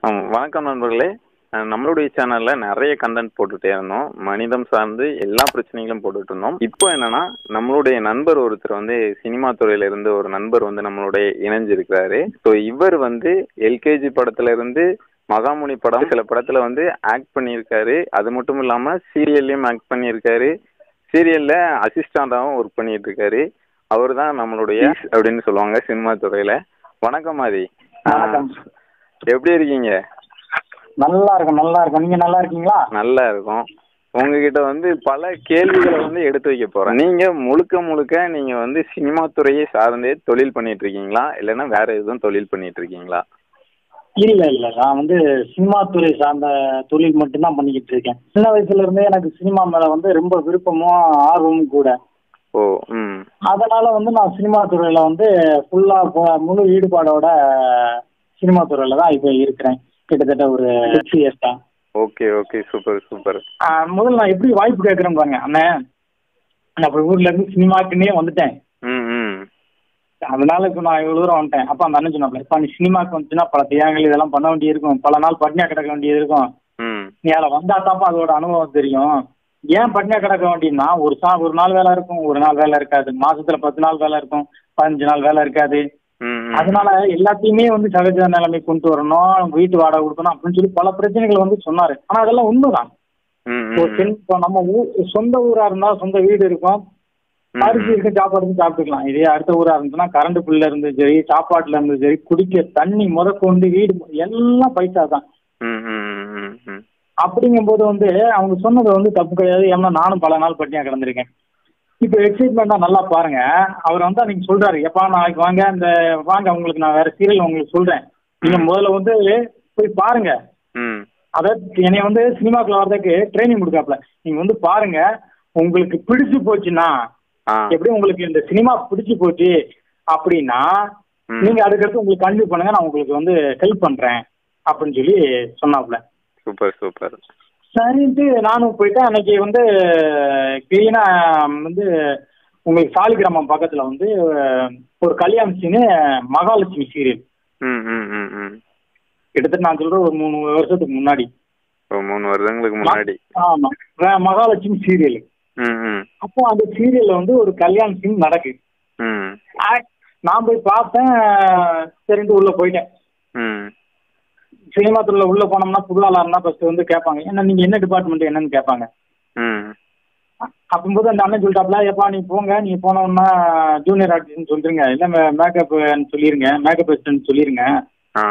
ஆம், வணக்கம் நண்பர்களே அஹ் நம்மளுடைய சேனல்ல நிறைய கண்டென்ட் போட்டுட்டே இருந்தோம் மனிதம் சார்ந்து எல்லா பிரச்சனைகளும் போட்டுட்டு இருந்தோம் இப்போ என்னன்னா நம்மளுடைய நண்பர் ஒருத்தர் வந்து சினிமா துறையில இருந்து ஒரு நண்பர் வந்து நம்மளுடைய இணைஞ்சிருக்கிறாரு ஸோ இவர் வந்து எல்கேஜி படத்துல இருந்து மகாமுனி படம் சில படத்துல வந்து ஆக்ட் பண்ணியிருக்காரு அது மட்டும் இல்லாம சீரியல்லையும் ஆக்ட் பண்ணியிருக்காரு சீரியல்ல அசிஸ்டண்டாகவும் ஒர்க் பண்ணிட்டு இருக்காரு அவர் தான் நம்மளுடைய அப்படின்னு சொல்லுவாங்க சினிமா துறையில வணக்கம் மாதி வணக்கம். எப்படி இருக்கீங்க நல்லா இருக்கும் நல்லா இருக்கும் நீங்க நல்லா இருக்கீங்களா நல்லா இருக்கும் உங்ககிட்ட வந்து பல கேள்விகளை வந்து எடுத்து வைக்க போறேன் நீங்க முழுக்க முழுக்க நீங்க வந்து சினிமா துறையை சார்ந்தே தொழில் பண்ணிட்டு இருக்கீங்களா இல்லைன்னா வேற எதுவும் தொழில் பண்ணிட்டு இருக்கீங்களா இல்ல இல்ல நான் வந்து சினிமா துறை சார்ந்த தொழில் மட்டும்தான் பண்ணிக்கிட்டு இருக்கேன் சின்ன வயசுல இருந்தே எனக்கு சினிமா மேல வந்து ரொம்ப விருப்பமும் ஆர்வமும் கூட ஓ ம் அதனால வந்து நான் சினிமா துறையில வந்து ஃபுல்லா முழு ஈடுபாடோட சினிமா துறையில தான் இப்போ இருக்கிறேன் கிட்டத்தட்ட ஒரு சிக்ஸ் இயர்ஸ் தான் ஓகே ஓகே சூப்பர் சூப்பர் ஆஹ் முதல்ல நான் எப்படி வாய்ப்பு கேட்கறேன் பாருங்க அண்ணே நான் இப்போ ஊர்ல இருந்து சினிமாக்குன்னே வந்துட்டேன் ம் ம் அதனால இப்போ நான் இவ்வளவு தூரம் வந்துட்டேன் அப்ப அந்த அண்ணன் சொன்னாப்ல இப்ப நீ சினிமாக்கு வந்துச்சுன்னா பல தியாகங்கள் இதெல்லாம் பண்ண வேண்டியிருக்கும் பல நாள் பட்னியா கிடக்க வேண்டியது இருக்கும் ம் நீ அதில் வந்தா தான்ப்பா அதோட அனுபவம் தெரியும் ஏன் பட்னியா கிடக்க வேண்டியதுன்னா ஒரு சா ஒரு நாள் வேலை இருக்கும் ஒரு நாள் வேலை இருக்காது மாசத்துல பத்து நாள் வேலை இருக்கும் பதினஞ்சு நாள் வேலை இருக்காது ம் ம். அதனால எல்லாத்தையுமே வந்து சகஜ நிலைமை கொண்டு வரணும் வீட்டு வாடகை கொடுக்கணும் அப்படின்னு சொல்லி பல பிரச்சனைகள் வந்து சொன்னாரு ஆனா அதெல்லாம் உண்மைதான் ம் இப்போ ம் தென்- இப்போ நம்ம ஊர் சொந்த ஊரா இருந்தா சொந்த வீடு இருக்கும் ம். அரிசி இருக்க சாப்பாடு இருந்து சாப்பிட்டுக்கலாம் இதே அடுத்த ஊரா இருந்துச்சுன்னா கரண்ட் பில்ல இருந்து சரி சாப்பாட்டுல இருந்து சரி குடிக்க தண்ணி முதற்கொண்டு வீடு எல்லாம் பைசா தான் ம் ம் ம் ம் ம் அப்படிங்கும்போது வந்து அவங்க சொன்னது வந்து தப்பு கிடையாது ஏன்னா நானும் பல நாள் பட்டினியா கிடந்திருக்கேன் இப்போ எக்ஸைட்மெண்டா நல்லா பாருங்க அவர் வந்து நீங்க சொல்றாரு எப்பா நாளைக்கு வாங்க இந்த வாங்க உங்களுக்கு நான் வேற சீரியல் உங்களுக்கு சொல்றேன் நீங்க முதல்ல வந்து போய் பாருங்க ம் அதாவது என்னை வந்து சினிமாக்குள்ள வர்றதுக்கு ட்ரைனிங் கொடுக்காப்ல நீங்க வந்து பாருங்க உங்களுக்கு பிடிச்சு போச்சுன்னா ஆ எப்படி உங்களுக்கு இந்த சினிமா பிடிச்சு போச்சு அப்படின்னா ம். நீங்க அதுக்கடுத்து உங்களுக்கு கண்டினியூ பண்ணுங்க நான் உங்களுக்கு வந்து ஹெல்ப் பண்றேன் அப்படின்னு சொல்லி சொன்னாப்ல சூப்பர் சூப்பர் சரின்ட்டு நானும் போயிட்டேன் அன்னைக்கு வந்து கிளீனா வந்து உங்களுக்கு சாலிகிராமம் பக்கத்துல வந்து ஒரு கல்யாண சீனு மகாலட்சுமி சீரியல் ம் ம் ம் ம் கிட்டத்தட்ட நான் சொல்றேன் ஒரு மூணு வருஷத்துக்கு முன்னாடி ஒரு மூணு வருடங்களுக்கு முன்னாடி ஆமா வே- மகாலட்சுமி சீரியல் ம் ம் அப்போ அந்த சீரியல்ல வந்து ஒரு கல்யாண சீன் நடக்கு ம் ஆ- நான் போய் பார்த்தேன் சரின்ட்டு உள்ள போயிட்டேன் ம் சினிமா துறையில உள்ள போனோம்னா புதுவாளா இருந்தா ஃபர்ஸ்ட் வந்து கேட்பாங்க என்ன நீங்க என்ன டிபார்ட்மெண்ட் என்னன்னு கேட்பாங்க ம் அப்போது அந்த அண்ணன் சொல்லிட்டாப்ல எப்பா நீ போங்க நீ போனோம்னா ஜூனியர் ஆர்டிஸ்ட்னு சொல்லிருங்க இல்ல மேக்கப் சொல்லிருங்க மேக்கப் அசிஸ்டன்ட் சொல்லிருங்க ஆ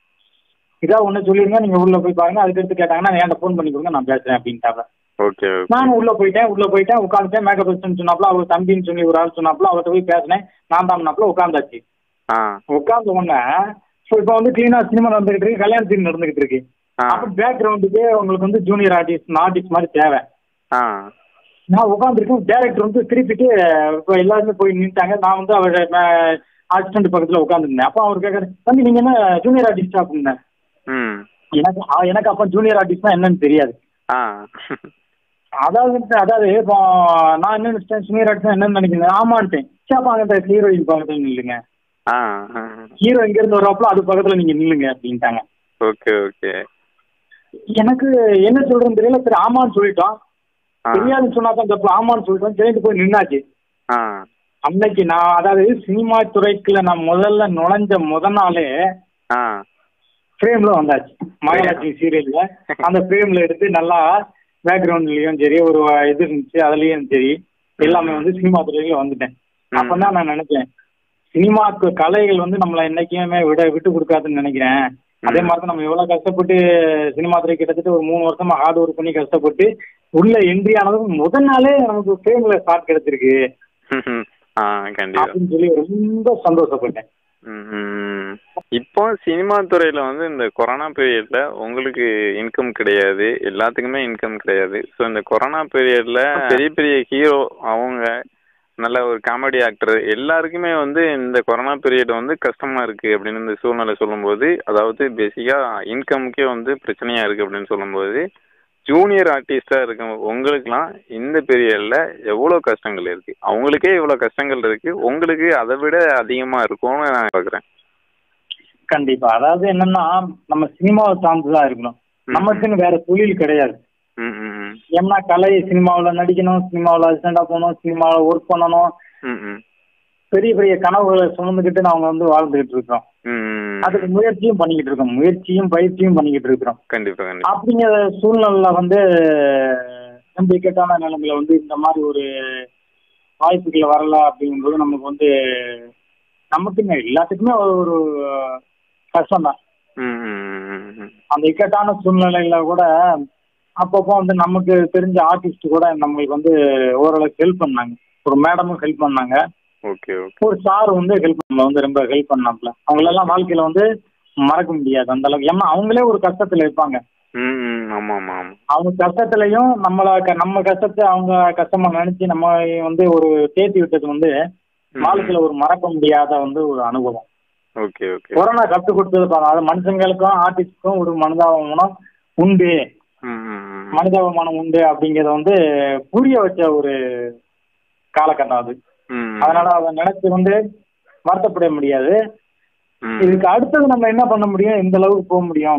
இதா ஒண்ணு சொல்லிருங்க நீங்க உள்ள போய் பாருங்க அதுக்கடுத்து கேட்டாங்கன்னா என்கிட்ட ஃபோன் பண்ணி கொடுங்க நான் பேசுறேன் அப்படின்ட்டாப்ல ஓகே ஓகே நானும் உள்ள போயிட்டேன் உள்ள போயிட்டேன் உட்காந்துட்டேன் மேக்கப் அசிஸ்டன்ட் சொன்னாப்ல அவர் தம்பின்னு சொல்லி ஒரு ஆள் சொன்னாப்ல அவர்கிட்ட போய் பேசினேன் நான் தாம்னாப்ல உட்காந்தாச்சு ஆ உட்கார்ந்த உடனே ஸோ இப்போ வந்து கிளீனா சினிமா நடந்துகிட்டு இருக்கு கல்யாண சீன் நடந்துகிட்டு இருக்கு ஆ அப்போ பேக்ரவுண்டுக்கு உங்களுக்கு வந்து ஜூனியர் ஆர்டிஸ்ட் ஆர்டிஸ்ட் மாதிரி தேவை ஆ நான் உட்காந்துருக்கேன் டேரக்டர் வந்து திருப்பிட்டு இப்போ எல்லாருமே போய் நின்ட்டாங்க நான் வந்து அவர் அசிஸ்டன்ட் பக்கத்தில் உட்காந்துருந்தேன் அப்போ அவர் கேட்குறாரு தம்பி நீங்கள் என்ன ஜூனியர் ஆர்டிஸ்டா அப்படின்னேன் ம் எனக்கு ஆ, எனக்கு அப்போ ஜூனியர் ஆர்டிஸ்ட்னா என்னன்னு தெரியாது ஆ அதாவது அதாவது இப்போ நான் என்ன நினைச்சிட்டேன் ஜூனியர் ஆர்டிஸ்ட் என்னன்னு நினைக்கிறேன் ஆமான்ட்டேன் சரி அப்போ அங்கே ஹீரோயின் பக்கத்தில் நில்லுங்க ஆ ஹீரோ இங்க இருந்து வரப்போ அது பக்கத்தில் நீங்கள் நில்லுங்க அப்படின்ட்டாங்க ஓகே ஓகே எனக்கு என்ன சொல்றேன்னு தெரியல சரி ஆமான்னு சொல்லிட்டோம் ஆ தெரியாதுன்னு சொன்னா தான் தப்பு ஆமான்னு சொல்லிட்டோம் சரிட்டு போய் நின்னாச்சு ஆ அன்னைக்கு நான் அதாவது சினிமா துறைக்குள்ள நான் முதல்ல நுழைஞ்ச முத நாளே ஆ ஃப்ரேம்ல வந்தாச்சு மகாலட்சுமி சீரியல்ல அந்த ஃப்ரேம்ல எடுத்து நல்லா பேக்ரவுண்ட்லயும் சரி ஒரு இது இருந்துச்சு அதுலயும் சரி எல்லாமே வந்து சினிமா துறையில வந்துட்டேன் ம். அப்பதான் நான் நினைச்சேன் சினிமாக்கு கலைகள் வந்து நம்மளை என்னைக்குமே விட விட்டு கொடுக்காதுன்னு நினைக்கிறேன் அதே மாதிரி தான் நம்ம எவ்வளவு கஷ்டப்பட்டு சினிமா துறை கிட்டத்தட்ட ஒரு மூணு வருஷமா ஹார்ட் ஒர்க் பண்ணி கஷ்டப்பட்டு உள்ள என்ட்ரி ஆனதும் முதல் நாளே நமக்கு ஃப்ரேம்ல ஸ்டார்ட் கிடைச்சிருக்கு ஆ கண்டிப்பா அப்படின்னு சொல்லி ரொம்ப சந்தோஷப்பட்டேன் ம், ம். இப்போ சினிமா துறையில வந்து இந்த கொரோனா பீரியட்ல உங்களுக்கு இன்கம் கிடையாது எல்லாத்துக்குமே இன்கம் கிடையாது ஸோ இந்த கொரோனா பீரியட்ல பெரிய பெரிய ஹீரோ அவங்க நல்ல ஒரு காமெடி ஆக்டர் எல்லாருக்குமே வந்து இந்த கொரோனா பீரியட் வந்து கஷ்டமா இருக்கு அப்படின்னு இந்த சூழ்நிலை சொல்லும்போது அதாவது பேசிக்கா இன்கமுக்கே வந்து பிரச்சனையா இருக்கு அப்படின்னு சொல்லும்போது ஜூனியர் ஆர்டிஸ்டா இருக்க உங்களுக்குலாம் இந்த பீரியட்ல எவ்வளவு கஷ்டங்கள் இருக்கு அவங்களுக்கே இவ்வளவு கஷ்டங்கள் இருக்கு உங்களுக்கு அதை விட அதிகமா இருக்கும்னு நான் பாக்குறேன் கண்டிப்பா அதாவது என்னன்னா நம்ம சினிமாவை சார்ந்துதான் இருக்கணும் நமக்குன்னு வேற தொழில் கிடையாது ம் ம் ம் ஏன்னா கலை சினிமாவில் நடிக்கணும் சினிமாவில் அசிஸ்டண்டா போகணும் சினிமாவில் ஒர்க் பண்ணணும் ம் ம் பெரிய பெரிய கனவுகளை சுமந்துக்கிட்டு நாங்க வந்து வாழ்ந்துகிட்டு இருக்கோம் ம் அதுக்கு முயற்சியும் பண்ணிக்கிட்டு இருக்கோம் முயற்சியும் பயிற்சியும் பண்ணிக்கிட்டு இருக்கிறோம் கண்டிப்பா கண்டிப்பா அப்படிங்கிற சூழ்நிலையில வந்து ரொம்ப இக்கட்டான நிலைமையில வந்து இந்த மாதிரி ஒரு வாய்ப்புகள் வரல அப்படிங்கும்போது நமக்கு வந்து நமக்குமே எல்லாத்துக்குமே ஒரு ஒரு கஷ்டம் தான் ம் ம் ம் ம் அந்த இக்கட்டான சூழ்நிலையில கூட அப்பப்போ வந்து நமக்கு தெரிஞ்ச ஆர்டிஸ்ட் கூட நம்மளுக்கு வந்து ஓரளவுக்கு ஹெல்ப் பண்ணாங்க ஒரு மேடமும் ஹெல்ப் பண்ணாங்க ஓகே ஓகே ஒரு சார் வந்து ஹெல்ப் பண்ணல வந்து ரொம்ப ஹெல்ப் பண்ணாப்ல அவங்களெல்லாம் வாழ்க்கையில வந்து மறக்க முடியாது அந்த அளவுக்கு ஏன்னா அவங்களே ஒரு கஷ்டத்துல இருப்பாங்க ம் ம் ஆமாம் ஆமாம் ஆமாம் அவங்க கஷ்டத்துலயும் நம்மள க- நம்ம கஷ்டத்தை அவங்க கஷ்டமா நினைச்சு நம்ம வந்து ஒரு தேத்தி விட்டது வந்து வாழ்க்கையில ஒரு மறக்க முடியாத வந்து ஒரு அனுபவம் ஓகே ஓகே கொரோனா கற்றுக் கொடுத்தது பாருங்க அது மனுஷங்களுக்கும் ஆர்டிஸ்டுக்கும் ஒரு மனிதாபிமானம் உண்டு ம் ம் ம் மனிதாபிமானம் உண்டு அப்படிங்கறத வந்து புரிய வச்ச ஒரு காலகட்டம் அது ம் அதனால அதை நினைச்சு வந்து வருத்தப்பட முடியாது ம் இதுக்கு அடுத்தது நம்ம என்ன பண்ண முடியும் எந்த அளவுக்கு போக முடியும்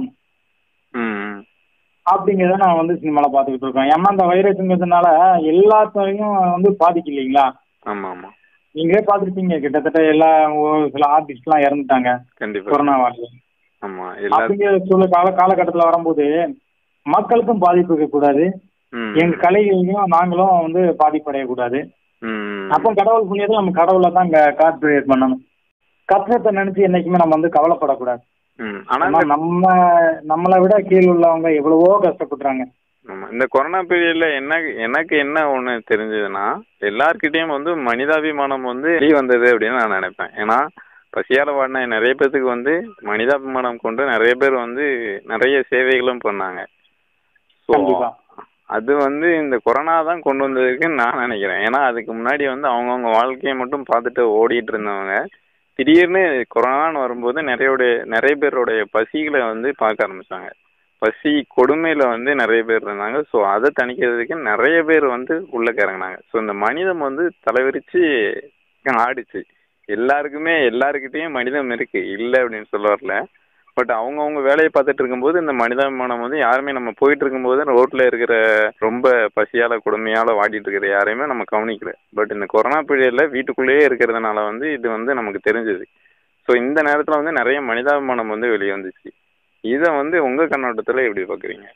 ம் அப்படிங்கிறத நான் வந்து சினிமால பாத்துக்கிட்டு இருக்கோம் ஏன்னா இந்த வைரஸுங்கிறதுனால எல்லாத்தையும் வந்து பாதிக்கு இல்லைங்களா ஆமாம் ஆமாம் நீங்களே பார்த்துருப்பீங்க கிட்டத்தட்ட எல்லா ஒரு சில ஆர்டிஸ்ட்லாம் இறந்துட்டாங்க கண்டிப்பாக கொரோனாவால ஆமாம் எல்லா அப்படிங்கிற சூழல் கால காலகட்டத்தில் வரும்போது மக்களுக்கும் பாதிப்பு இருக்கக்கூடாது ம் எங்க கலைகளையும் நாங்களும் வந்து பாதிப்படையக்கூடாது ம் அப்போ கடவுள் புண்ணியத்தில் நம்ம கடவுளை தான் இங்க கார்பரேட் பண்ணணும் கஷ்டத்தை நினைச்சு என்னைக்குமே நம்ம வந்து கவலைப்படக்கூடாது ம் ஆனால் ஆனா நம்ம நம்மளை விட கீழ் உள்ளவங்க எவ்வளவோ கஷ்டப்படுறாங்க ஆமா இந்த கொரோனா பீரியட்ல என்ன எனக்கு என்ன ஒண்ணு தெரிஞ்சதுன்னா எல்லார்கிட்டயும் வந்து மனிதாபிமானம் வந்து வெளி வந்தது அப்படின்னு நான் நினைப்பேன் ஏன்னா பசியால வாடின நிறைய பேத்துக்கு வந்து மனிதாபிமானம் கொண்டு நிறைய பேர் வந்து நிறைய சேவைகளும் பண்ணாங்க ஸோ கண்டிப்பா. அது வந்து இந்த கொரோனா தான் கொண்டு வந்ததுக்குன்னு நான் நினைக்கிறேன் ஏன்னா அதுக்கு முன்னாடி வந்து அவங்கவுங்க வாழ்க்கையை மட்டும் பார்த்துட்டு ஓடிட்டு இருந்தவங்க திடீர்னு கொரோனான்னு வரும்போது நிறைய நிறைய பேருடைய பசிகளை வந்து பார்க்க ஆரம்பிச்சாங்க பசி கொடுமையில வந்து நிறைய பேர் இருந்தாங்க ஸோ அதை தணிக்கிறதுக்கு நிறைய பேர் வந்து உள்ள இறங்கினாங்க ஸோ இந்த மனிதம் வந்து தலைவிரிச்சு ஆடிச்சு எல்லாருக்குமே எல்லாருக்கிட்டையும் மனிதம் இருக்கு இல்லை அப்படின்னு சொல்ல வரல பட் அவங்கவுங்க வேலையை பார்த்துட்டு இருக்கும்போது இந்த மனிதாபிமானம் வந்து யாருமே நம்ம போயிட்டு இருக்கும்போது ரோட்ல இருக்கிற ரொம்ப பசியால கொடுமையால வாடிட்டு இருக்கிற யாரையுமே நம்ம கவனிக்கல பட் இந்த கொரோனா பீரியட்ல வீட்டுக்குள்ளேயே இருக்கிறதுனால வந்து இது வந்து நமக்கு தெரிஞ்சது ஸோ இந்த நேரத்தில் வந்து நிறைய மனிதாபிமானம் வந்து வெளியே வந்துச்சு இதை வந்து உங்க கண்ணோட்டத்துல எப்படி பாக்குறீங்க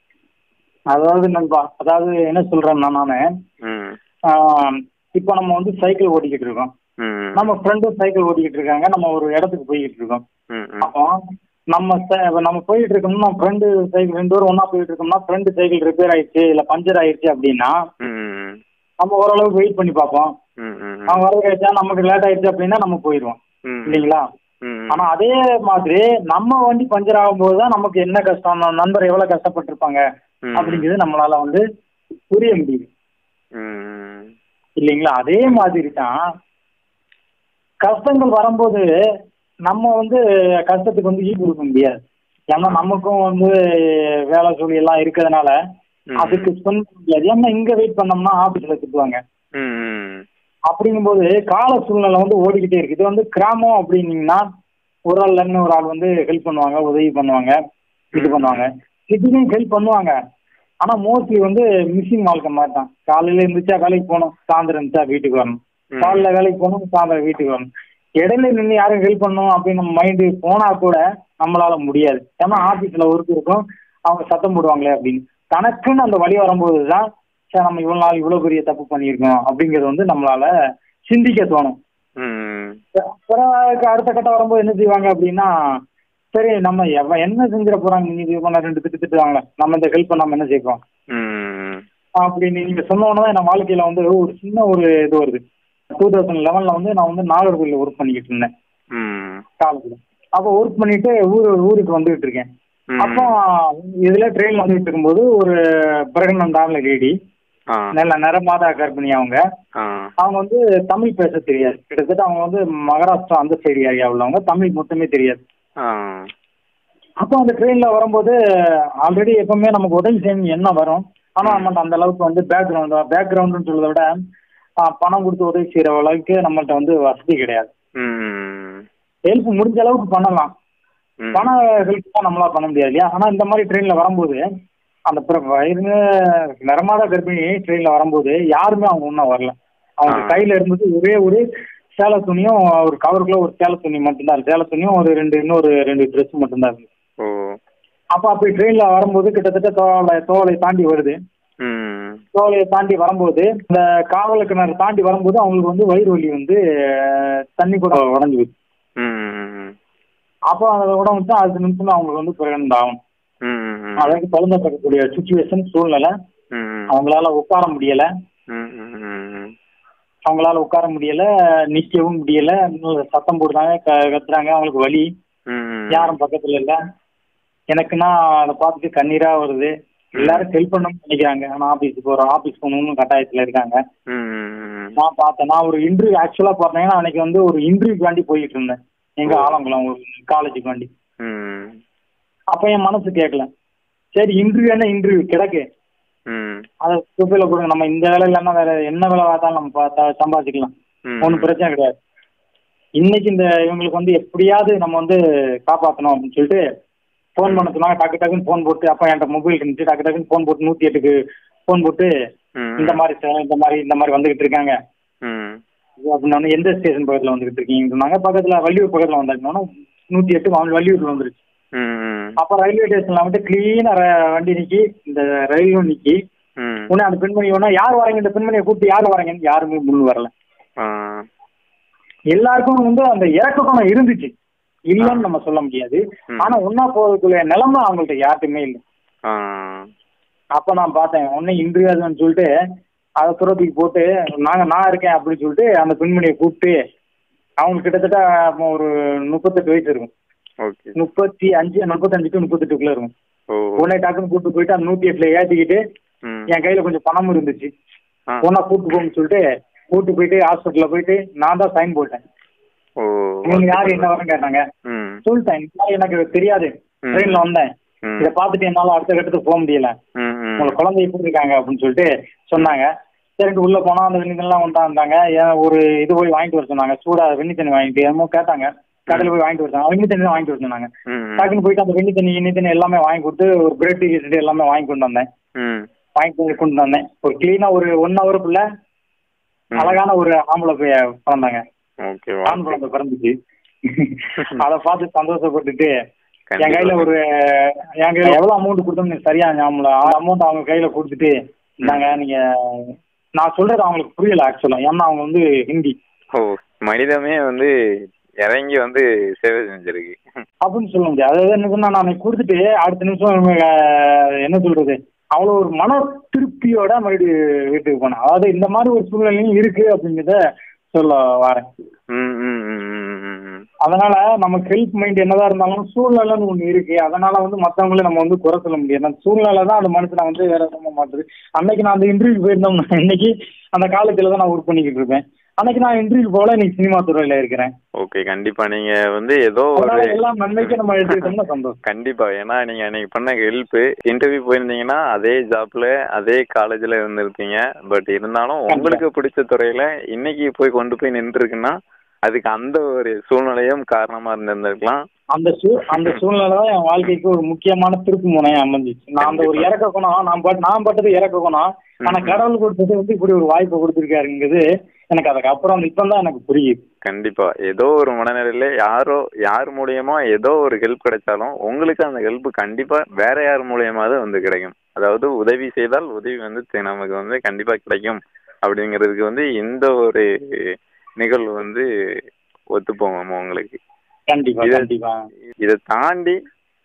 அதாவது நண்பா அதாவது என்ன சொல்றேன்னா நானு ம் ஆஹ் இப்போ நம்ம வந்து சைக்கிள் ஓட்டிக்கிட்டு இருக்கோம் ம் நம்ம ஃப்ரெண்டும் சைக்கிள் ஓட்டிக்கிட்டு இருக்காங்க நம்ம ஒரு இடத்துக்கு போய்கிட்டு இருக்கோம் ம் ம் அப்போ நம்ம ச- நம்ம போயிட்டு இருக்கோம்னா ஃப்ரெண்டு சைக்கிள் ரெண்டு பேரும் ஒண்ணா போயிட்டு இருக்கோம்னா ஃப்ரெண்டு சைக்கிள் ரிப்பேர் ஆயிடுச்சு இல்ல பஞ்சர் ஆயிடுச்சு அப்படின்னா ம் நம்ம ஓரளவுக்கு வெயிட் பண்ணி பார்ப்போம் ம் ம் அவன் வர கிடைச்சா நமக்கு லேட் ஆயிடுச்சு அப்படின்னா நம்ம போயிடுவோம் ம் இல்லைங்களா ம் ஆனா அதே மாதிரி நம்ம வண்டி பஞ்சர் ஆகும்போது தான் நமக்கு என்ன கஷ்டம் நம்ம நண்பர் எவ்வளவு கஷ்டப்பட்டிருப்பாங்க ம். அப்படிங்கிறது நம்மளால வந்து புரிய முடியுது ம் இல்லைங்களா அதே மாதிரி தான் கஷ்டங்கள் வரும்போது நம்ம வந்து கஷ்டத்துக்கு வந்து ஈடு கொடுக்க முடியாது ஏன்னா நமக்கும் வந்து வேலை சூழல் எல்லாம் இருக்கிறதுனால ம். அதுக்கு ஸ்பெண்ட் பண்ண முடியாது ஏன்னா இங்க வெயிட் பண்ணோம்னா ஆபீஸ்ல திட்டுவாங்க ம் ம் அப்படிங்கும்போது கால சூழ்நிலை வந்து ஓடிக்கிட்டே இருக்கு இது வந்து கிராமம் அப்படின்னீங்கன்னா ஒரு ஆள் இல்லைன்னு ஒரு ஆள் வந்து ஹெல்ப் பண்ணுவாங்க உதவி பண்ணுவாங்க இது பண்ணுவாங்க இதுக்கும் ஹெல்ப் பண்ணுவாங்க ஆனா மோஸ்ட்லி வந்து மிஷின் வாழ்க்கை மாதிரி தான் காலையில இருந்துச்சா வேலைக்கு போகணும் சாயந்தரம் இருந்துச்சா வீட்டுக்கு வரணும் ம். காலைல வேலைக்கு போகணும் சாயந்தரம் வீட்டுக்கு வரணும் இடையில நின்று யாரும் ஹெல்ப் பண்ணணும் அப்படின்னு நம்ம மைண்டு போனா கூட நம்மளால முடியாது ஏன்னா ஆபீஸ்ல ஒர்க் இருக்கும் அவங்க சத்தம் போடுவாங்களே அப்படின்னு தனக்குன்னு அந்த வழி வரும்போது தான் சரி நம்ம இவ்வளவு நாள் இவ்வளவு பெரிய தப்பு பண்ணியிருக்கோம் அப்படிங்கிறது வந்து நம்மளால சிந்திக்க தோணும் ம் அப்புறம் அதுக்கு அடுத்த கட்டம் வரும்போது என்ன செய்வாங்க அப்படின்னா சரி நம்ம எவ என்ன செஞ்சிட போறாங்க நீங்க இது பண்ண ரெண்டு திட்டு திட்டுவாங்களே நம்ம இந்த ஹெல்ப் பண்ணாம என்ன செய்வோம் ம் அப்படின்னு நீங்க சொன்னோன்னே என் வாழ்க்கையில வந்து ஒரு சின்ன ஒரு இது வருது டூ தௌசண்ட் லெவன்ல வந்து நான் வந்து நாகர்கோயில ஒர்க் பண்ணிக்கிட்டு இருந்தேன் ம் காலேஜ்ல அப்போ ஒர்க் பண்ணிட்டு ஊர் ஊருக்கு வந்துகிட்டு இருக்கேன் ம். அப்போ இதுல ட்ரெயின் வந்துகிட்டு இருக்கும்போது ஒரு பிரெக்னன்ட் ஆன லேடி ஆ நல்ல நிறமாதா கர்ப்பிணி அவங்க ஆ அவங்க வந்து தமிழ் பேச தெரியாது கிட்டத்தட்ட அவங்க வந்து மகாராஷ்டிரா அந்த சைடு ஏரியா உள்ளவங்க தமிழ் மொத்தமே தெரியாது ஆ அப்போ அந்த ட்ரெயின்ல வரும்போது ஆல்ரெடி எப்பவுமே நமக்கு உதவி செய்யணும் என்ன வரும் ஆனா நம்மள்ட்ட அந்த அளவுக்கு வந்து பேக்ரவுண்ட் பேக்ரவுண்டுன்னு சொல்றதை விட ஆ, பணம் கொடுத்து உதவி செய்யற அளவுக்கு நம்மள்ட்ட வந்து வசதி கிடையாது ம் ஹெல்ப் முடிஞ்ச அளவுக்கு பண்ணலாம் ம். பண ஹெல்ப் தான் நம்மளால பண்ண முடியாது இல்லையா ஆனா இந்த மாதிரி ட்ரெயின்ல வரும்போது அந்த பிற- வயிறு நிறமாத கர்ப்பிணி ட்ரெயின்ல வரும்போது யாருமே அவங்க ஒன்றும் வரல அவங்க ஆ. கையில இருந்தது ஒரே ஒரு சேலை துணியும் ஒரு கவருக்குள்ள ஒரு சேலை துணி மட்டும்தான் இருக்கு சேலை துணியும் ஒரு ரெண்டு இன்னொரு ரெண்டு ட்ரெஸ் மட்டும்தான் இருக்கு ஓ அப்ப அப்படி ட்ரெயின்ல வரும்போது கிட்டத்தட்ட தோலை தோலை தாண்டி வருது ம் தோலையை தாண்டி வரும்போது இந்த காவல் கிணறு தாண்டி வரும்போது அவங்களுக்கு வந்து வயிறு வலி வந்து அஹ், தண்ணி கூட உடஞ்சி போச்சு ம் அப்போ அதை உடம்பு அடுத்த நிமிஷம் அவங்களுக்கு வந்து பிறகு ஆகும் ம் அதாவது குழந்தை பிறக்கக்கூடிய சுச்சுவேஷன் சூழ்நிலை ம் அவங்களால உட்கார முடியல ம் ம் அவங்களால உட்கார முடியல நிக்கவும் முடியல இன்னும் சத்தம் போடுறாங்க க- கத்துறாங்க அவங்களுக்கு வலி ம் யாரும் பக்கத்துல இல்ல எனக்குன்னா அதை பார்த்துட்டு கண்ணீரா வருது எல்லாரும் ஹெல்ப் பண்ணணும்னு நினைக்கிறாங்க ஆனா ஆபீஸ் போறோம் ஆபீஸ் போகணும்னு கட்டாயத்துல இருக்காங்க ம் நான் பார்த்தேன் நான் ஒரு இன்டர்வியூ ஆக்சுவலா பார்த்தீங்கன்னா அன்னைக்கு வந்து ஒரு இன்டர்வியூக்கு வேண்டி போயிட்டு இருந்தேன் எங்க ஓ. ஆலங்குளம் காலேஜுக்கு வேண்டி ம் அப்ப என் மனசு கேட்கல சரி இன்டர்வியூ என்ன இன்டர்வியூ கிடக்கு ம் அதை குப்பையில கொடுங்க நம்ம இந்த வேலை இல்லைன்னா வேற என்ன வேலை பார்த்தாலும் நம்ம பார்த்தா சம்பாதிக்கலாம் ஒன்றும் பிரச்சனை கிடையாது இன்னைக்கு இந்த இவங்களுக்கு வந்து எப்படியாவது நம்ம வந்து காப்பாற்றணும் அப்படின்னு சொல்லிட்டு ஃபோன் பண்ண சொன்னாங்க டக்கு டக்குன்னு ஃபோன் போட்டு அப்போ என்கிட்ட மொபைல் இருந்துச்சு டக்கு டக்குன்னு ஃபோன் போட்டு நூற்றி எட்டுக்கு ஃபோன் போட்டு ம் இந்த மாதிரி சார் இந்த மாதிரி இந்த மாதிரி வந்துகிட்டு இருக்காங்க ம் அப்படின்னா எந்த ஸ்டேஷன் பக்கத்தில் வந்துகிட்டு இருக்கீங்கன்னு சொன்னாங்க பக்கத்தில் வள்ளியூர் பக்கத்தில் வந்தாங்கன்னா நூற்றி எட்டு அவங்க வள்ளியூரில் வந்துருச்சு ம் அப்போ ரயில்வே ஸ்டேஷனில் வந்துட்டு க்ளீனாக வண்டி நிக்கி இந்த ரயிலும் நிக்கி ம் உடனே அந்த பெண்மணி ஒன்றா யார் வரீங்க இந்த பெண்மணியை கூப்பிட்டு யார் வரீங்கன்னு யாருமே முன் வரல ஆ எல்லாருக்கும் வந்து அந்த இறக்க குணம் இருந்துச்சு இல்லைன்னு நம்ம சொல்ல முடியாது ம். ஆனா ஒன்னா போறதுக்குள்ள நிலைமை அவங்கள்ட்ட யார்ட்டுமே இல்லை ஆ அப்ப நான் பார்த்தேன் ஒன்னு இன்டர்வியூன்னு சொல்லிட்டு அதை துறப்பிக்கு போட்டு நாங்க நான் இருக்கேன் அப்படின்னு சொல்லிட்டு அந்த பெண்மணியை கூப்பிட்டு அவங்களுக்கு கிட்டத்தட்ட அப்போ ஒரு முப்பத்தெட்டு வயசு இருக்கும் ஓகே முப்பத்தி அஞ்சு முப்பத்தஞ்சு டு முப்பத்தெட்டுக்குள்ள இருக்கும் ஓ உடனே டக்குன்னு கூப்பிட்டு போயிட்டு அந்த நூத்தி எட்டுல ஏத்திக்கிட்டு ம் என் கையில கொஞ்சம் பணம் இருந்துச்சு ஆ ஒன்னா கூப்பிட்டு போகணும்னு சொல்லிட்டு கூப்பிட்டு போயிட்டு ஹாஸ்பிட்டல்ல போயிட்டு நான் தான் சைன் போட்டேன் ஓ நீங்க யாரு என்ன வரேன்னு கேட்டாங்க ம் சொல்லிட்டேன் இந்த மாதிரி எனக்கு தெரியாது ம். ட்ரெயின்ல வந்தேன் ம் இதை பார்த்துட்டு என்னால அடுத்த கட்டத்துக்கு போக முடியல ம் ம் உங்களை குழந்தை எப்படி இருக்காங்க அப்படின்னு சொல்லிட்டு சொன்னாங்க சரிட்டு உள்ள போனா அந்த வெண்ணித்தெல்லாம் வந்தாங்க ஏன் ஒரு இது போய் வாங்கிட்டு வர சொன்னாங்க சூடா வெண்ணி தண்ணி வாங்கிட்டு என்னமோ கேட்டாங்க கடையில் போய் வாங்கிட்டு வர சொன்னாங்க வெண்ணி தண்ணி தான் வாங்கிட்டு வர சொன்னாங்க ம் டக்குன்னு போயிட்டு அந்த வெண்ணி தண்ணி எண்ணி தண்ணி எல்லாமே வாங்கி கொடுத்து ஒரு பிரெட் கிரெட் எல்லாமே வாங்கி கொண்டு வந்தேன் ம் வாங்கி கொண்டு கொண்டு வந்தேன் ஒரு கிளீனா ஒரு ஒன் ஹவருக்குள்ள அழகான ஒரு ஆம்பளை போய் பிறந்தாங்க ஓகே ஆண் குழந்தை பிறந்துச்சு அதை பார்த்து சந்தோஷப்பட்டுட்டு என் கையில ஒரு என் கையில எவ்வளவு அமௌண்ட் கொடுத்தோம்னு சரியா ஞாபகம் அந்த அமௌண்ட் அவங்க கையில கொடுத்துட்டு இந்தாங்க நீங்க நான் சொல்றது அவங்களுக்கு புரியல ஆக்சுவலா ஏன்னா அவங்க வந்து ஹிந்தி ஓ மனிதமே வந்து இறங்கி வந்து சேவை செஞ்சிருக்கு அப்படின்னு சொல்ல முடியாது அதாவது என்ன சொன்னா நான் அன்னைக்கு கொடுத்துட்டு அடுத்த நிமிஷம் அஹ், என்ன சொல்றது அவ்வளோ ஒரு மன திருப்தியோட மறுபடியும் வீட்டுக்கு போனேன் அதாவது இந்த மாதிரி ஒரு சூழ்நிலையும் இருக்கு அப்படிங்கிறத சொல்ல வரேன் ம் ம் ம் ம் ம் ம் அதனால நமக்கு ஹெல்ப் மைண்ட் என்னதான் இருந்தாலும் சூழ்நிலைன்னு ஒண்ணு இருக்கு அதனால வந்து மத்தவங்கள நம்ம வந்து குறை சொல்ல முடியாது அந்த சூழ்நிலை தான் அந்த மனுஷனை வந்து வேற விதமா மாற்றுது அன்னைக்கு நான் அந்த இன்டர்வியூ போயிருந்தோம்னா இன்னைக்கு அந்த காலேஜில் தான் நான் ஒர்க் பண்ணிக்கிட்டு இருப்பேன் அன்னைக்கு நான் இன்டர்வியூ போல இன்னைக்கு சினிமா துறையில இருக்கிறேன் ஓகே கண்டிப்பா நீங்க வந்து ஏதோ ஒரு அதனால எல்லாம் நன்மைக்கு நம்ம எடுத்துக்கிட்டோம்னா சந்தோஷம் கண்டிப்பா ஏன்னா நீங்க அன்னைக்கு பண்ண ஹெல்ப் இன்டர்வியூ போயிருந்தீங்கன்னா அதே ஜாப்ல அதே காலேஜ்ல இருந்திருப்பீங்க பட் இருந்தாலும் உங்களுக்கு பிடிச்ச துறையில இன்னைக்கு போய் கொண்டு போய் நின்றுருக்குன்னா அதுக்கு அந்த ஒரு சூழ்நிலையும் காரணமா இருந்திருந்திருக்கலாம் அந்த சூ அந்த சூழ்நிலை தான் என் வாழ்க்கைக்கு ஒரு முக்கியமான திருப்பு முனையம் அமைஞ்சிச்சு நான் அந்த ஒரு இறக்க குணம் நான் பட் நான் பட்டது இறக்க குணம் ஆனா கடவுள் கொடுத்தது வந்து இப்படி ஒரு வாய்ப்பை கொடுத்துருக்காருங்கிறது எனக்கு அதுக்கு அப்புறம் இப்போ தான் எனக்கு புரியுது கண்டிப்பா ஏதோ ஒரு மனநிலையில யாரோ யார் மூலியமா ஏதோ ஒரு ஹெல்ப் கிடைச்சாலும் உங்களுக்கு அந்த ஹெல்ப் கண்டிப்பா வேற யார் மூலியமாவது வந்து கிடைக்கும் அதாவது உதவி செய்தால் உதவி வந்து தி- நமக்கு வந்து கண்டிப்பா கிடைக்கும் அப்படிங்கிறதுக்கு வந்து இந்த ஒரு நிகழ்வு வந்து ஒத்து போகும் உங்களுக்கு கண்டிப்பா இது- கண்டிப்பா இதை தாண்டி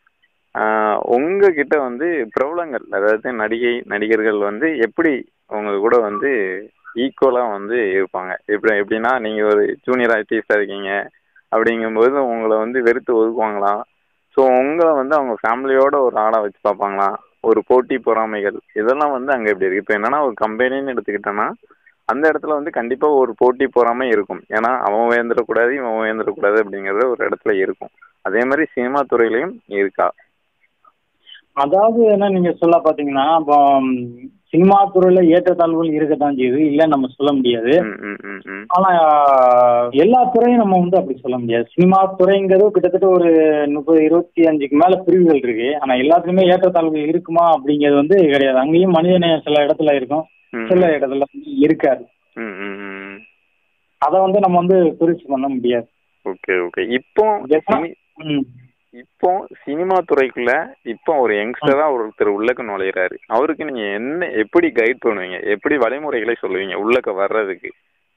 ஆஹ், உங்ககிட்ட வந்து பிரபலங்கள் அதாவது நடிகை நடிகர்கள் வந்து எப்படி உங்க கூட வந்து ஈக்குவலா வந்து இருப்பாங்க எப்படி எப்படின்னா நீங்க ஒரு ஜூனியர் ஆர்டிஸ்டா இருக்கீங்க அப்படிங்கும்போது உங்களை வந்து வெறுத்து ஒதுக்குவாங்களா ஸோ உங்களை வந்து அவங்க ஃபேமிலியோட ஒரு ஆளா வச்சு பார்ப்பாங்களா ஒரு போட்டி பொறாமைகள் இதெல்லாம் வந்து அங்க எப்படி இருக்கு இப்போ என்னன்னா ஒரு கம்பெனின்னு எடுத்துக்கிட்டோன்னா அந்த இடத்துல வந்து கண்டிப்பா ஒரு போட்டி பொறாமை இருக்கும் ஏன்னா அவன் உயர்ந்துடக்கூடாது இவன் உயர்ந்துடக்கூடாது அப்படிங்கறது ஒரு இடத்துல இருக்கும் அதே மாதிரி சினிமா துறையிலையும் இருக்கா அதாவது என்ன நீங்க சொல்ல பாத்தீங்கன்னா இப்போ ம், சினிமா துறையில ஏற்றத்தாழ்வுகள் இருக்கத்தான் செய்யுது இல்லைன்னு நம்ம சொல்ல முடியாது ம், ம், ம், ம். ஆனா எல்லா துறையும் நம்ம வந்து அப்படி சொல்ல முடியாது சினிமா துறைங்கிறது கிட்டத்தட்ட ஒரு முப்பது இருபத்தி அஞ்சுக்கு மேல பிரிவுகள் இருக்கு ஆனா எல்லாத்துலயுமே ஏற்றத்தாழ்வுகள் இருக்குமா அப்படிங்கிறது வந்து கிடையாது அங்கேயும் மனிதநேயம் சில இடத்துல இருக்கும் ம், சில இடத்துல வந்து இருக்காது ம், ம், ம். அதை வந்து நம்ம வந்து பிரிச்சு பண்ண முடியாது ஓகே ஓகே இப்போ எப்ப- சினி- ம். இப்போ சினிமா துறைக்குள்ள இப்போ ஒரு யங்ஸ்டரா ஒருத்தர் உள்ளக்க நுழையிறாரு அவருக்கு நீங்க என்ன எப்படி கைட் பண்ணுவீங்க எப்படி வழிமுறைகளை சொல்லுவீங்க உள்ளக்க வர்றதுக்கு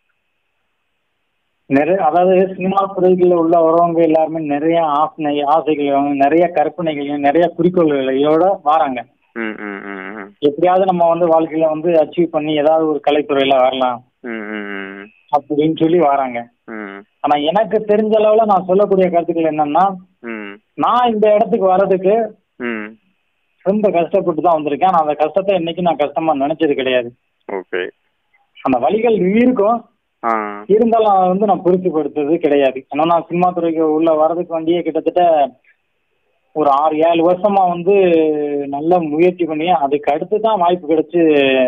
நிறைய அதாவது சினிமா துறைகளில் உள்ள வரவங்க எல்லாருமே நிறைய ஆசனை ஆசைகள் நிறைய கற்பனைகள் நிறைய குறிக்கோள்களோட வராங்க ம் ம் ம் ம். எப்படியாவது நம்ம வந்து வாழ்க்கையில வந்து அச்சீவ் பண்ணி ஏதாவது ஒரு கலைத்துறையில வரலாம் ம் ம் ம் அப்படின்னு சொல்லி வராங்க ம் ஆனா எனக்கு தெரிஞ்ச அளவுல நான் சொல்லக்கூடிய கருத்துக்கள் என்னன்னா ம் நான் இந்த இடத்துக்கு வர்றதுக்கு ம் ரொம்ப கஷ்டப்பட்டு தான் வந்திருக்கேன் ஆனா அந்த கஷ்டத்தை என்னைக்கு நான் கஷ்டமா நினைச்சது கிடையாது ஓகே அந்த வழிகள் இருக்கும் ஆ இருந்தாலும் அதை வந்து நான் பொருத்துப்படுத்துறது கிடையாது ஏன்னா நான் சினிமா துறைக்கு உள்ள வர்றதுக்கு வேண்டியே கிட்டத்தட்ட ஒரு ஆறு ஏழு வருஷமா வந்து நல்ல முயற்சி பண்ணி அதுக்கு அடுத்து தான் வாய்ப்பு கிடைச்சு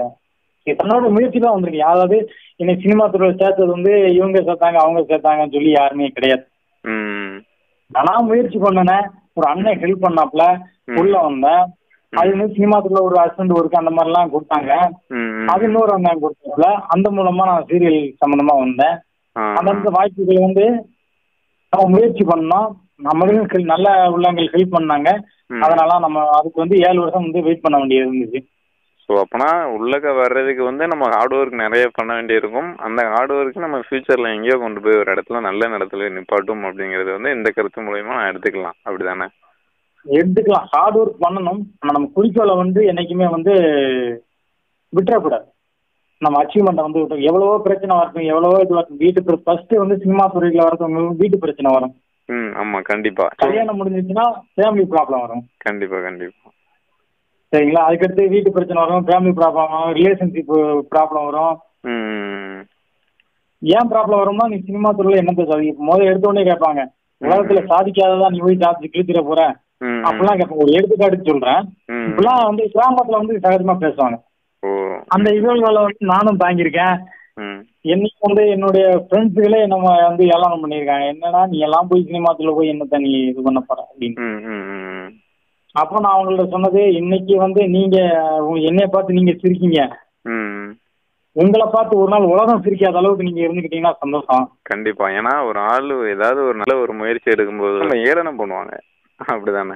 தன்னோட முயற்சி தான் வந்திருக்கு யாராவது என்னை சினிமா துறையில் சேர்த்தது வந்து இவங்க சேர்த்தாங்க அவங்க சேர்த்தாங்கன்னு சொல்லி யாருமே கிடையாது ம் நான் முயற்சி பண்ணினேன் ஒரு அண்ணன் ஹெல்ப் பண்ணாப்ல உள்ள வந்தேன் அது வந்து சினிமா துறையில ஒரு அசிஸ்டன்ட் ஒர்க் அந்த மாதிரிலாம் கொடுத்தாங்க ம் அது இன்னொரு அண்ணன் கொடுத்தாப்ல அந்த மூலமா நான் சீரியல் சம்பந்தமா வந்தேன் ஆ அந்த வாய்ப்புகள் வந்து நம்ம முயற்சி பண்ணோம் நம்மளுக்கும் ஹெல்- நல்ல உள்ளங்கள் ஹெல்ப் பண்ணாங்க ம். அதனால நம்ம அதுக்கு வந்து ஏழு வருஷம் வந்து வெயிட் பண்ண வேண்டியது இருந்துச்சு ஸோ அப்போனா உள்ளக்க வர்றதுக்கு வந்து நம்ம ஹார்ட் ஒர்க் நிறைய பண்ண வேண்டியிருக்கும் அந்த ஹார்ட் ஒர்க் நம்ம ஃபியூச்சரில் எங்கேயோ கொண்டு போய் ஒரு இடத்துல நல்ல இடத்துல நிப்பாட்டும் அப்படிங்கிறது வந்து இந்த கருத்து மூலயமா நான் எடுத்துக்கலாம் அப்படிதானே எடுத்துக்கலாம் ஹார்ட் ஒர்க் பண்ணணும் ஆனா நம்ம குறிக்கோளை வந்து என்னைக்குமே வந்து விட்டுறக்கூடாது நம்ம அச்சீவ்மெண்ட்டை வந்து விட்டு எவ்வளவோ பிரச்சனை வரட்டும் எவ்வளவோ இது வரட்டும் வீட்டு ஃபர்ஸ்ட் வந்து சினிமா துறையில வரட்டும் வீட்டு பிரச்சனை வரும் ம் ஆமாம் கண்டிப்பாக கல்யாணம் முடிஞ்சிச்சுன்னா ஃபேமிலி ப்ராப்ளம் வரும் கண்டிப்பாக கண்டிப்பாக சரிங்களா அதுக்கடுத்து வீட்டு பிரச்சனை வரும் ஃபேமிலி ப்ராப்ளம் வரும் ரிலேஷன்ஷிப் ப்ராப்ளம் வரும் ம் ஏன் ப்ராப்ளம் வரும்னா நீ சினிமா துறையில என்னத்த சாதிக்க முதல்ல எடுத்த உடனே கேட்பாங்க உலகத்துல சாதிக்காததா நீ போய் சாதிச்சு கிழிச்சிட போற ம் அப்படிலாம் கேட்பாங்க ஒரு எடுத்துக்காட்டு சொல்றேன் ம் இப்பெல்லாம் வந்து கிராமத்துல வந்து சகஜமா பேசுவாங்க ஓ அந்த இதழ்களை வந்து நானும் தாங்கியிருக்கேன் ம் என்னைக்கு வந்து என்னுடைய ஃப்ரெண்ட்ஸுகளே நம்ம வந்து ஏளனம் பண்ணியிருக்காங்க என்னன்னா நீ எல்லாம் போய் சினிமாத்துல போய் என்னத்த நீ இது பண்ண போற அப்படின்னு ம் ம் ம் அப்போ நான் அவங்கள்ட்ட சொன்னது இன்னைக்கு வந்து நீங்க உங்க- என்னைய பார்த்து நீங்க சிரிக்கீங்க ம் உங்களை பார்த்து ஒரு நாள் உலகம் சிரிக்காத அளவுக்கு நீங்க இருந்துக்கிட்டீங்கன்னா சந்தோஷம் கண்டிப்பா ஏன்னா ஒரு ஆள் ஏதாவது ஒரு நல்ல ஒரு முயற்சி எடுக்கும்போது நம்ம ஏளனம் பண்ணுவாங்க அப்படிதானே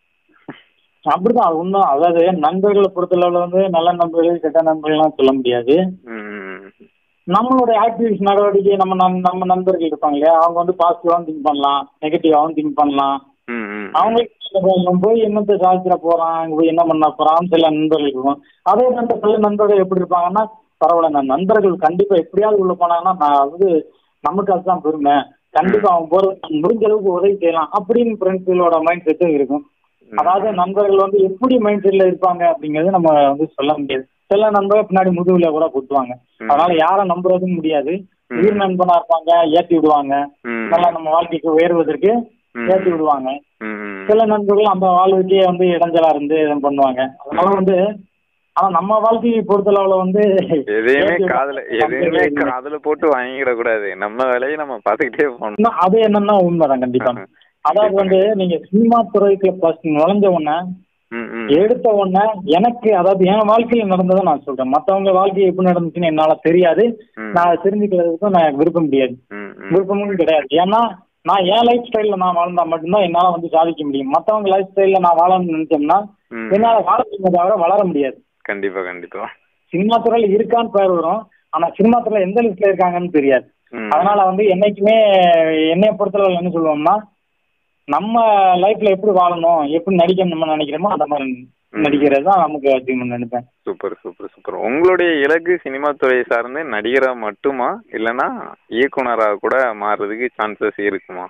அப்படிதான் அது உண்மை அதாவது நண்பர்களை பொறுத்தளவுல வந்து நல்ல நண்பர்கள் கெட்ட நண்பர்கள்லாம் சொல்ல முடியாது ம் நம்மளுடைய ஆக்டிவிட்டிஸ் நடவடிக்கை நம்ம நண்- நம்ம நண்பர்கள் இருப்பாங்க இல்லையா அவங்க வந்து பாசிட்டிவாகவும் திங்க் பண்ணலாம் நெகட்டிவாகவும் திங்க் பண்ணலாம் ம் ம் அவங்களுக்கு இவன் போய் என்னத்தை சாதிச்சிட போறான் அங்க போய் என்ன பண்ண போறான் சில நண்பர்கள் இருக்கும் அதே மாதிரி சில நண்பர்கள் எப்படி இருப்பாங்கன்னா பரவாயில்ல நான் நண்பர்கள் கண்டிப்பா எப்படியாவது உள்ள போனாங்கன்னா நான் வந்து நமக்கு அதுதான் பெருமை கண்டிப்பா அவன் போறது முடிஞ்ச அளவுக்கு உதவி செய்யலாம் அப்படின்னு ஃப்ரெண்ட்ஸுகளோட மைண்ட் செட்டும் இருக்கும் அதாவது நண்பர்கள் வந்து எப்படி மைண்ட் செட்ல இருப்பாங்க அப்படிங்கறது நம்ம வந்து சொல்ல முடியாது சில நண்பர்கள் பின்னாடி முதுகுல கூட குத்துவாங்க ம். அதனால யாரை நம்புறதும் முடியாது ம். உயிர் நண்பனா இருப்பாங்க ஏத்தி விடுவாங்க ம் நல்லா நம்ம வாழ்க்கைக்கு உயர்வதற்கு ம். ஏத்தி விடுவாங்க ம் ம் சில நண்பர்கள் அந்த வாழ்க்கையே வந்து இடைஞ்சலா இருந்து இது பண்ணுவாங்க அதனால வந்து ஆனா நம்ம வாழ்க்கையை பொறுத்தளவுல வந்து எதையுமே ஏத்தி காதுல விடுவாங்க. எதையுமே காதுல போட்டு வாங்கிட கூடாது நம்ம வேலையை நம்ம பாத்துக்கிட்டே போகணும் இன்னும் அது என்னன்னா உண்மைதான் கண்டிப்பா அதாவது வந்து நீங்க சினிமா துறைக்குள்ள ஃபர்ஸ்ட் நுழைஞ்ச உடனே ம் ம் எடுத்த உடனே எனக்கு அதாவது என் வாழ்க்கையில நடந்ததை நான் சொல்றேன் மத்தவங்க வாழ்க்கை எப்படி நடந்துச்சுன்னு என்னால தெரியாது ம். நான் அதை தெரிஞ்சுக்கிறதுக்கும் நான் விருப்பம் முடியாது ம் ம் விருப்பமும் கிடையாது ஏன்னா நான் என் லைஃப் ஸ்டைல்ல நான் வாழ்ந்தா மட்டும்தான் என்னால வந்து சாதிக்க முடியும் மத்தவங்க லைஃப் ஸ்டைல்ல நான் வாழணும்னு நினைச்சோம்னா ம். என்னால வாழ முடியுமே தவிர வளர முடியாது கண்டிப்பா கண்டிப்பா சினிமா துறையில இருக்கான்னு பேர் வரும் ஆனா சினிமா துறையில எந்த லிஸ்ட்ல இருக்காங்கன்னு தெரியாது ம். அதனால வந்து என்னைக்குமே என்னைய பொறுத்தளவுல என்ன சொல்லுவோம்னா நம்ம லைஃப்ல எப்படி வாழணும் எப்படி நடிக்கணும் நம்ம நினைக்கிறோமோ அந்த மாதிரி நடிக்கிறது தான் நமக்கு அச்சீவ்மெண்ட் நினைப்பேன் சூப்பர் சூப்பர் சூப்பர் உங்களுடைய இலக்கு சினிமா துறை சார்ந்து நடிகரா மட்டுமா இல்லைன்னா இயக்குனரா கூட மாறுறதுக்கு சான்சஸ் இருக்குமா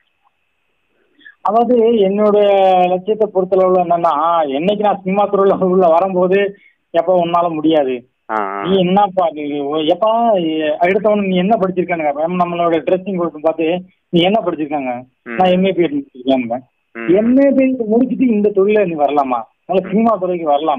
அதாவது என்னோட லட்சியத்தை பொறுத்தளவுல என்னன்னா என்னைக்கு நான் சினிமா துறையில உள்ள வரும்போது எப்போ உன்னால முடியாது ஆ நீ என்னப்பா நீ எப்பா எடுத்தவன நீ என்ன படிச்சிருக்கானுங்க கேட்பேன். நம்மளோட ட்ரெஸ்ஸிங் கொடுத்து பார்த்து நீ என்ன படிச்சிருக்காங்க ம். நான் எம்ஏ பிஎட் முடிச்சிருக்கேன் ம். எம்ஏ பிஎட் முடிச்சுட்டு இந்த தொழில நீ வரலாமா நல்ல சினிமா துறைக்கு வரலாமா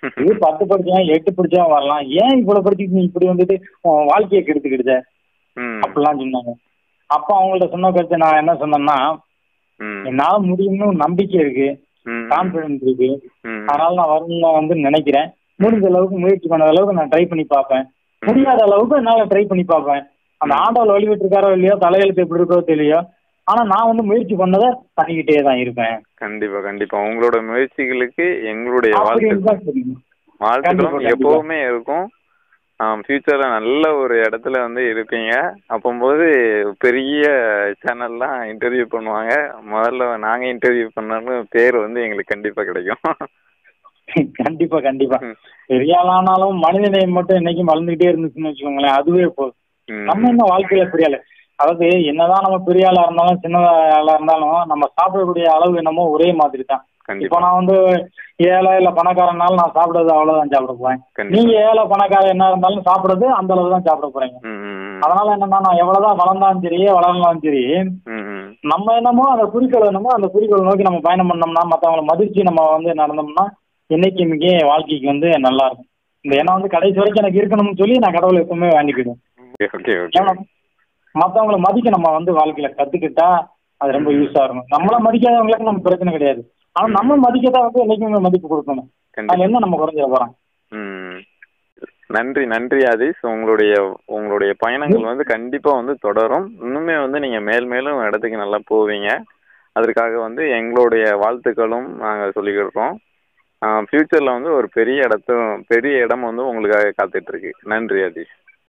இது பத்து படிச்சவன் எட்டு படிச்சவன் வரலாம் ஏன் இவ்வளவு படிச்சுட்டு நீ இப்படி வந்துட்டு உன் வாழ்க்கையை கெடுத்துக்கிடுத ம் அப்படிலாம் சொன்னாங்க அப்ப அவங்கள்ட்ட சொன்ன கருத்து நான் என்ன சொன்னேன்னா ம் என்னால முடியும்னு ஒரு நம்பிக்கை இருக்கு ம் கான்பிடன்ஸ் இருக்கு ம் அதனால நான் வரணும்னு வந்து நினைக்கிறேன் முடிஞ்ச அளவுக்கு முயற்சி பண்ண அளவுக்கு நான் ட்ரை பண்ணி பார்ப்பேன் முடியாத அளவுக்கு என்னால ட்ரை பண்ணி பார்ப்பேன் அந்த ஆண்டவள் வழிவிட்டு இருக்காரோ இல்லையோ தலையெழுத்து எப்படி இருக்கோ தெரியலையோ ஆனா நான் வந்து முயற்சி பண்ணதை பண்ணிக்கிட்டே தான் இருப்பேன் கண்டிப்பா கண்டிப்பா உங்களோட முயற்சிகளுக்கு எங்களுடைய அப்படின்னு வாழ்த்து தான் தெரியும் வாழ்த்துக்களும் கண்டிப்பா, கண்டிப்பா. எப்பவுமே இருக்கும் ஃபியூச்சர்ல நல்ல ஒரு இடத்துல வந்து இருப்பீங்க அப்போம்போது பெரிய சேனல்லாம் இன்டர்வியூ பண்ணுவாங்க முதல்ல நாங்க இன்டர்வியூ பண்ணாலும் பேர் வந்து எங்களுக்கு கண்டிப்பா கிடைக்கும் கண்டிப்பா கண்டிப்பா ம். பெரிய ஆளானாலும் மனித நேயம் மட்டும் என்னைக்கும் வளர்ந்துகிட்டே இருந்துச்சுன்னு வச்சுக்கோங்களேன் அதுவே போதும் ம். நம்ம என்ன வாழ்க்கையில பெரிய ஆளு அதாவது என்னதான் நம்ம பெரிய ஆளா இருந்தாலும் சின்ன ஆளா இருந்தாலும் நம்ம சாப்பிடக்கூடிய அளவு என்னமோ ஒரே மாதிரி தான் இப்போ கண்டிப்பா நான் வந்து ஏழை இல்ல பணக்காரனாலும் நான் சாப்பிடுறது அவ்வளவுதான் சாப்பிட போறேன் கண்டிப்பா நீங்க ஏழை பணக்காரன் என்ன இருந்தாலும் சாப்பிடுறது அந்த அளவு தான் சாப்பிட போறீங்க ம், ம், அதனால என்னன்னா நான் எவ்வளவுதான் வளர்ந்தாலும் சரி வளரலாம் சரி ம், ம். நம்ம என்னமோ அந்த குறிக்கோள் என்னமோ அந்த குறிக்கோள் நோக்கி நம்ம பயணம் பண்ணோம்னா மத்தவங்களை மதிச்சு நம்ம வந்து நடந்தோம்னா என்னைக்குமே வாழ்க்கைக்கு வந்து நல்லா இருக்கும் இந்த எண்ணம் வந்து கடைசி வரைக்கும் எனக்கு இருக்கணும்னு சொல்லி நான் கடவுளை எப்பவுமே வேண்டிக்கிடுவேன் ஓகே ஓகே ஓகே ஏன்னா மத்தவங்கள மதிக்க நம்ம வந்து வாழ்க்கையில கத்துக்கிட்டா அது ரொம்ப யூஸா இருக்கும் நம்மள மதிக்காதவங்களுக்கு நம்ம பிரச்சனை கிடையாது ஆனா நம்ம மதிக்கதான் வந்து என்னைக்குமே மதிப்பு கொடுக்கணும் கண்டிப்பா அதுல என்ன நம்ம குறைஞ்சிட போறோம் ம். நன்றி நன்றி ஆதிஷ் உங்களுடைய உங்களுடைய பயணங்கள் வந்து கண்டிப்பா வந்து தொடரும் இன்னுமே வந்து நீங்க மேல் மேலும் இடத்துக்கு நல்லா போவீங்க அதற்காக வந்து எங்களுடைய வாழ்த்துக்களும் நாங்க சொல்லிக்கிடுறோம் ஃபியூச்சர்ல வந்து ஒரு பெரிய இடத்தும் பெரிய இடம் வந்து உங்களுக்காக காத்துட்டு இருக்கு நன்றி ஆதிஷ்